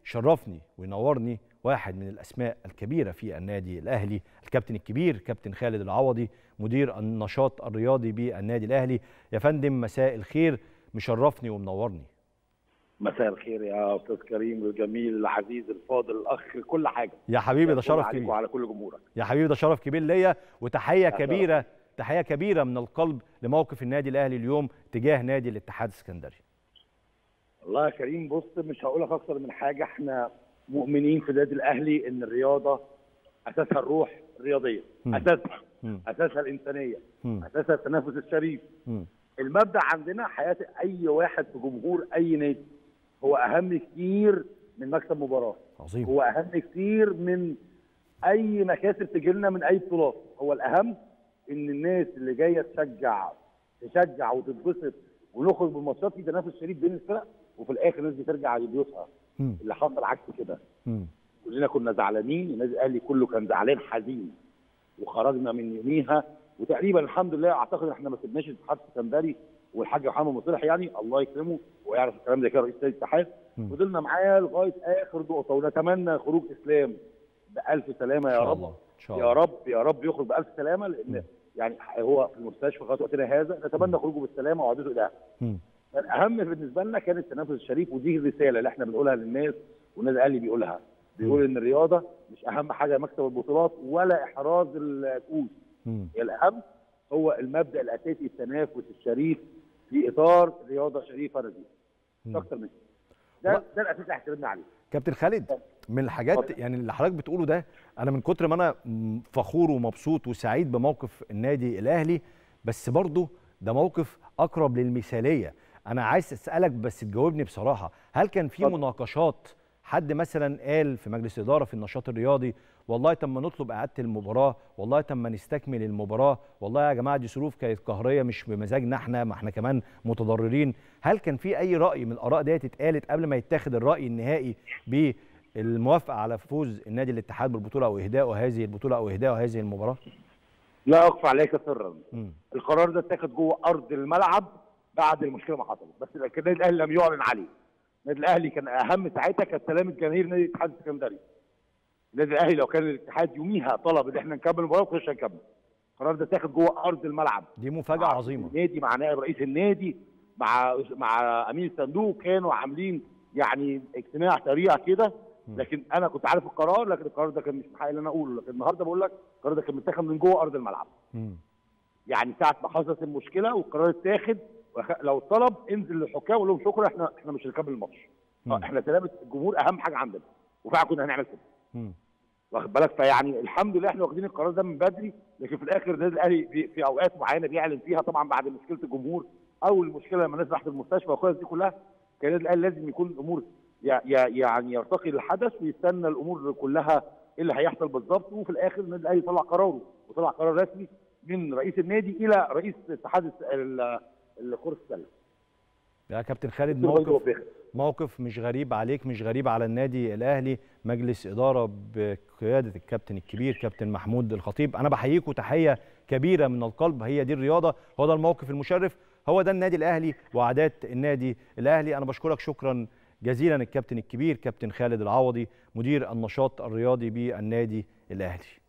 شرفني وينورني واحد من الاسماء الكبيره في النادي الاهلي الكابتن الكبير كابتن خالد العوضي مدير النشاط الرياضي بالنادي الاهلي يا فندم مساء الخير مشرفني ومنورني مساء الخير يا استاذ كريم الجميل العزيز الفاضل الاخ كل حاجه يا حبيبي ده شرف عليك كبير وعلى كل جمهورك يا حبيبي ده شرف كبير ليا وتحيه شرف. كبيره تحيه كبيره من القلب لموقف النادي الاهلي اليوم تجاه نادي الاتحاد السكندري والله يا كريم بص مش هقول لك اكتر من حاجه احنا مؤمنين في النادي الاهلي ان الرياضه اساسها الروح الرياضيه مم. اساسها مم. اساسها الانسانيه مم. اساسها التنافس الشريف مم. المبدا عندنا حياه اي واحد في جمهور اي نادي هو اهم كتير من مكسب مباراه عظيم هو اهم كتير من اي مكاسب تجي لنا من اي بطولات هو الاهم ان الناس اللي جايه تشجع تشجع وتتبسط ونخرج بالماتشات في تنافس شريف بين الفرق وفي الاخر الناس دي ترجع لبيوتها مم. اللي حصل عكس كده مم. كلنا كنا زعلانين النادي الاهلي كله كان زعلان حزين وخرجنا من يوميها وتقريبا الحمد لله اعتقد ان احنا ما سيبناش الاتحاد السكندري والحاج محمد مصلح يعني الله يكرمه ويعرف الكلام ده كده رئيس نادي الاتحاد مم. فضلنا معاه لغايه اخر نقطه ونتمنى خروج اسلام بالف سلامه ان يا شاء رب الله ان شاء يا الله رب يا رب يخرج بالف سلامه مم. لان يعني هو في المستشفى لغايه وقتنا هذا نتمنى خروجه بالسلامه وعودته الى مم. الاهم بالنسبه لنا كان التنافس الشريف ودي الرساله اللي احنا بنقولها للناس والنادي الاهلي بيقولها بيقول ان الرياضه مش اهم حاجه مكسب البطولات ولا احراز الكؤوس مم. هي الاهم هو المبدا الاساسي التنافس الشريف في اطار رياضه شريفه نزيهه مش مم. اكتر من كده و- ده ده الاساس اللي اعتمدنا عليه كابتن خالد من الحاجات اتفضل. يعني اللي حضرتك بتقوله ده انا من كتر ما انا م- فخور ومبسوط وسعيد بموقف النادي الاهلي بس برضه ده موقف اقرب للمثاليه انا عايز اسالك بس تجاوبني بصراحه هل كان في اتفضل. مناقشات حد مثلا قال في مجلس اداره في النشاط الرياضي والله طب ما نطلب اعاده المباراه والله طب ما نستكمل المباراه والله يا جماعه دي ظروف كانت قهريه مش بمزاجنا احنا ما احنا كمان متضررين هل كان في اي راي من الاراء ديت اتقالت قبل ما يتاخد الراي النهائي بالموافقه على فوز النادي الاتحاد بالبطوله او اهدائه هذه البطوله او اهدائه هذه المباراه لا اخفى عليك سرا مم. القرار ده اتاخد جوه ارض الملعب بعد المشكله ما حصلت بس لكن النادي الاهلي لم يعلن عليه النادي الاهلي كان اهم ساعتها كانت سلامه جماهير نادي الاتحاد السكندري النادي الاهلي لو كان الاتحاد يوميها طلب ان احنا نكمل المباراه ما كناش هنكمل القرار ده اتاخد جوه ارض الملعب دي مفاجاه مع عظيمه النادي مع نائب رئيس النادي مع مع امين الصندوق كانوا عاملين يعني اجتماع سريع كده مم. لكن انا كنت عارف القرار لكن القرار ده كان مش من حقي ان انا اقوله لكن النهارده بقول لك القرار ده كان متاخد من جوه ارض الملعب مم. يعني ساعه ما حصلت المشكله والقرار اتاخد وخ- لو طلب انزل للحكام وقول لهم شكرا احنا احنا مش هنكمل الماتش مم. اه احنا سلامه الجمهور اهم حاجه عندنا وفعلا كنا هنعمل كده مم. واخد بالك فيعني الحمد لله احنا واخدين القرار ده من بدري لكن في الاخر النادي الاهلي في, في اوقات معينه بيعلن فيها طبعا بعد مشكله الجمهور او المشكله لما الناس راحت المستشفى والقصص دي كلها كان النادي الاهلي لازم يكون الامور يع- يع- يعني يرتقي للحدث ويستنى الامور كلها ايه اللي هيحصل بالظبط وفي الاخر النادي الاهلي طلع قراره وطلع قرار رسمي من رئيس النادي الى رئيس اتحاد الس- ال- الكره السله يا كابتن خالد دكتور موقف مجدي وفيخ. موقف مش غريب عليك مش غريب على النادي الاهلي مجلس اداره بقياده الكابتن الكبير كابتن محمود الخطيب انا بحييكوا تحيه كبيره من القلب هي دي الرياضه هو ده الموقف المشرف هو ده النادي الاهلي وعادات النادي الاهلي انا بشكرك شكرا جزيلا الكابتن الكبير كابتن خالد العوضي مدير النشاط الرياضي بالنادي الاهلي